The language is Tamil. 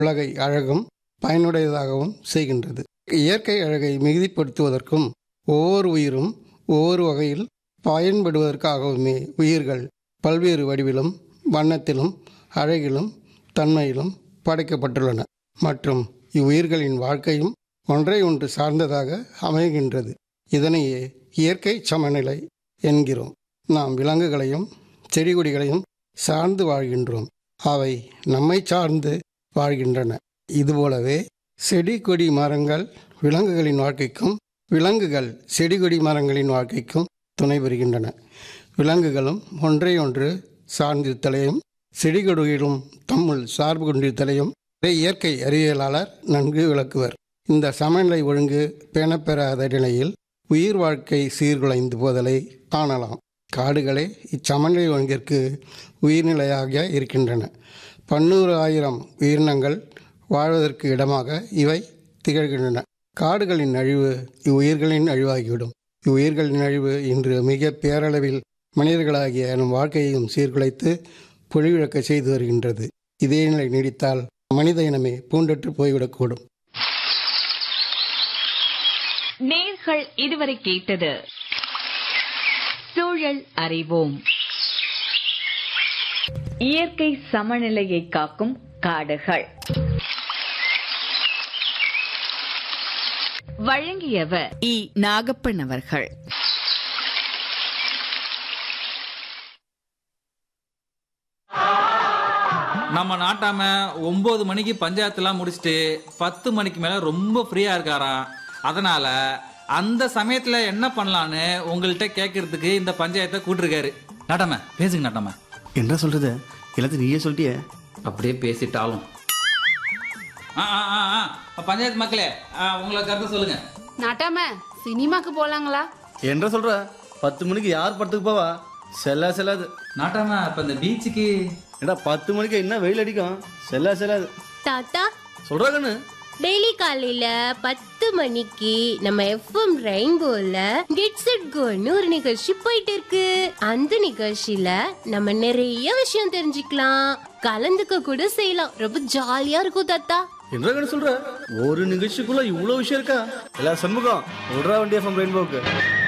உலகை அழகும் பயனுடையதாகவும் செய்கின்றது இயற்கை அழகை மிகுதிப்படுத்துவதற்கும் ஒவ்வொரு உயிரும் ஒவ்வொரு வகையில் பயன்படுவதற்காகவுமே உயிர்கள் பல்வேறு வடிவிலும் வண்ணத்திலும் அழகிலும் தன்மையிலும் படைக்கப்பட்டுள்ளன மற்றும் இவ்வுயிர்களின் வாழ்க்கையும் ஒன்றை ஒன்று சார்ந்ததாக அமைகின்றது இதனையே இயற்கை சமநிலை என்கிறோம் நாம் விலங்குகளையும் செடி கொடிகளையும் சார்ந்து வாழ்கின்றோம் அவை நம்மை சார்ந்து வாழ்கின்றன இதுபோலவே செடி கொடி மரங்கள் விலங்குகளின் வாழ்க்கைக்கும் விலங்குகள் செடி கொடி மரங்களின் வாழ்க்கைக்கும் துணை புரிகின்றன விலங்குகளும் ஒன்றை ஒன்று சார்ந்திருத்தலையும் செடி கொடிகளும் தம்முள் சார்பு கொண்டிருத்தலையும் இயற்கை அறிவியலாளர் நன்கு விளக்குவர் இந்த சமநிலை ஒழுங்கு பேணப்பெறாத நிலையில் உயிர் வாழ்க்கை சீர்குலைந்து போதலை காணலாம் காடுகளே இச்சமநிலை ஒழுங்கிற்கு உயிர்நிலையாக இருக்கின்றன பன்னூறு ஆயிரம் உயிரினங்கள் வாழ்வதற்கு இடமாக இவை திகழ்கின்றன காடுகளின் அழிவு இவ்வுயிர்களின் அழிவாகிவிடும் இவ்வுயிர்களின் அழிவு இன்று மிக பேரளவில் மனிதர்களாகிய நம் வாழ்க்கையையும் சீர்குலைத்து பொழிவிழக்க செய்து வருகின்றது இதே நிலை நீடித்தால் மனித இனமே பூண்டற்று போய்விடக்கூடும் நேர்கள் இதுவரை கேட்டது சூழல் அறிவோம் இயற்கை சமநிலையை காக்கும் காடுகள் வழங்கியவர் இ நாகப்பன் அவர்கள் நம்ம நாட்டாம ஒன்பது மணிக்கு பஞ்சாயத்துலாம் முடிச்சுட்டு பத்து மணிக்கு மேல ரொம்ப ஃப்ரீயா இருக்காராம் அதனால அந்த சமயத்துல என்ன பண்ணலான்னு உங்கள்கிட்ட கேட்கறதுக்கு இந்த பஞ்சாயத்தை கூட்டிருக்காரு நாட்டாம பேசுங்க நாட்டாம என்ன சொல்றது எல்லாத்தையும் நீயே சொல்லிட்டியே அப்படியே பேசிட்டாலும் ஆ, ஆ, ஆ, ஆ. பஞ்சாயத்து மக்களே ஆ, உங்களை கருத்து சொல்லுங்க நாட்டாம சினிமாக்கு போலாங்களா என்ன சொல்ற பத்து மணிக்கு யார் படத்துக்கு போவா செல்லா செல்லாது நாட்டாம இப்ப இந்த பீச்சுக்கு ஏடா பத்து மணிக்கு என்ன வெயில் அடிக்கும் செல்லா செல்லாது தாத்தா சொல்றா கண்ணு டெய்லி காலையில பத்து மணிக்கு நம்ம எஃப்எம் ரெயின்போல கெட்ஸ் இட் கோன்னு ஒரு நிகழ்ச்சி போயிட்டு இருக்கு அந்த நிகழ்ச்சியில நம்ம நிறைய விஷயம் தெரிஞ்சுக்கலாம் கலந்துக்க கூட செய்யலாம் ரொம்ப ஜாலியா இருக்கும் தாத்தா என்ன கண்ணு சொல்ற ஒரு நிகழ்ச்சிக்குள்ள இவ்வளவு விஷயம் இருக்கா எல்லா சண்முகம் விடுறா வண்டி எஃப்எம் ரெயின்போக்கு